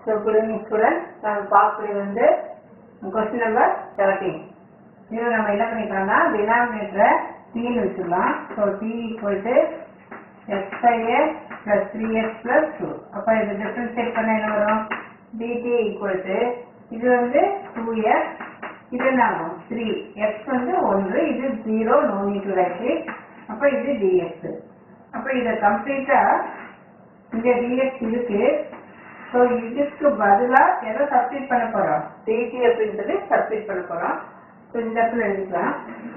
So good evening student நம்ம பார்க்கறது வந்து கொஸ்டின் நம்பர் செவன்டீன் இது நம்ம என்ன பண்ணிக்கலாம்னா டினாமினேட்டரை டீன்னு வச்சுக்கலாம் so T equal to X five X plus three X plus two அப்போ இது டிஃப்ரென்ஷியேட் பண்ண என்ன வரும் டிடி ஈக்குவல் டு இது வந்து டூ எக்ஸ் இது என்ன ஆகும் த்ரீ எக்ஸ் வந்து ஒன்று இது zero no need to write அப்போ இது டிஎக்ஸ் அப்போ இதை கம்ப்ளீட்டாக இங்க dx இருக்கு ஸோ இதுக்கு பதிலா எதை சப்ஸ்டிட் பண்ண போறோம் dt அப்படின்றது சப்ஸ்டிட் பண்ண போறோம் ஸோ இந்த இடத்துல எழுதிக்கலாம்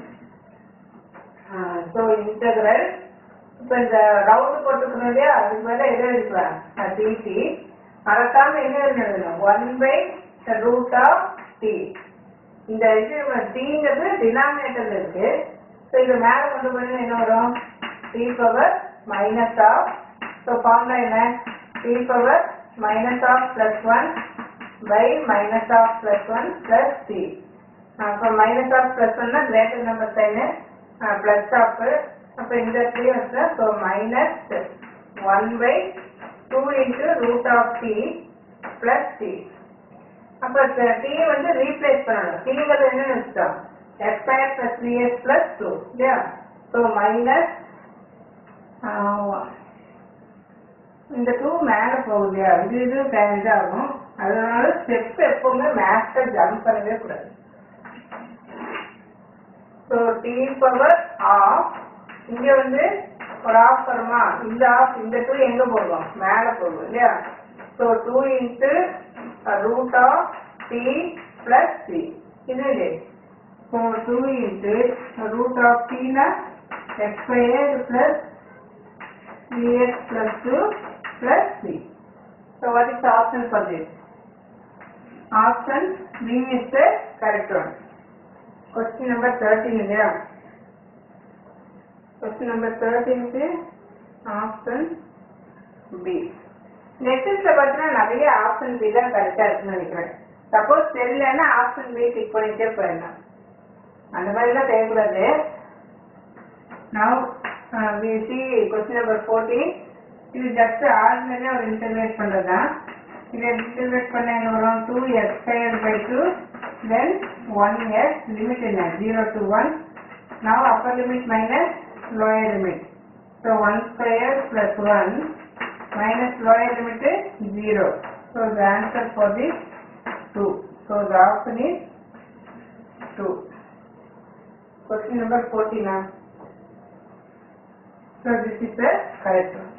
ஸோ இன்டகிரல் இப்போ இந்த ரவுண்ட் போட்டுக்கணும் இல்லையா அதுக்கு மேலே எதை எழுதிக்கலாம் dt மறக்காம என்ன எழுதணும் one by root of T இந்த இது டீங்கிறது டினாமினேட்டர்ல இருக்கு ஸோ இது மேலே கொண்டு போய் என்ன வரும் T power minus half so formula என்ன T power minus half plus one by minus half plus one plus T அப்போ மைனஸ் ஆஃப் பிளஸ் ஒன்னா greater number sign plus half அப்போ இந்த இடத்துலயும் இருக்கு so minus one by two into root of T plus T அப்போ T வந்து replace பண்ணணும் டிங்கிறது என்ன வச்சுட்டோம் X square plus three X plus two இல்லையா ஸோ மைனஸ் இந்த டூ மேலே போகுது இல்லையா இது இது க- இதாகும் அதனால ஸ்டெப் எப்பவுமே மேக்ஸை ஜம்ப் பண்ணவே கூடாது ஸோ டி பவர் ஆஃப் இங்க வந்து ஒரு ஆஃப் வருமா இந்த ஆஃப் இந்த டூ எங்க போகும் மேலே போகும் இல்லையா so two into root of T plus C இது இது so two into root of டீனா X square plus 3x plus 2 plus 3. So what is the option for this? Option B is the correct one. Question number 13 இல்லையா Question number 13 is option B. நெக்ஸ்ட்ல பார்த்தீங்கன்னா நிறைய option B தான் கரெக்டா இருக்குன்னு நினைக்கிறேன் suppose தெரியலன்னா option B tick பண்ணிட்டே போயிடலாம் அந்த மாதிரிலாம் செய்யக்கூடாது Now uh, we see question number 14. இது ஜஸ்ட் ஆர்டினரியா ஒரு இன்டர்வேட் பண்றதா இதை இன்டர்வேட் பண்ண என்ன வரும் two X square by two then one X limit என்ன zero to one now upper limit minus lower limit so one square plus one minus lower limit zero so the answer for the two so the option is two question number ஃபோர்டீனா So this is the correct one.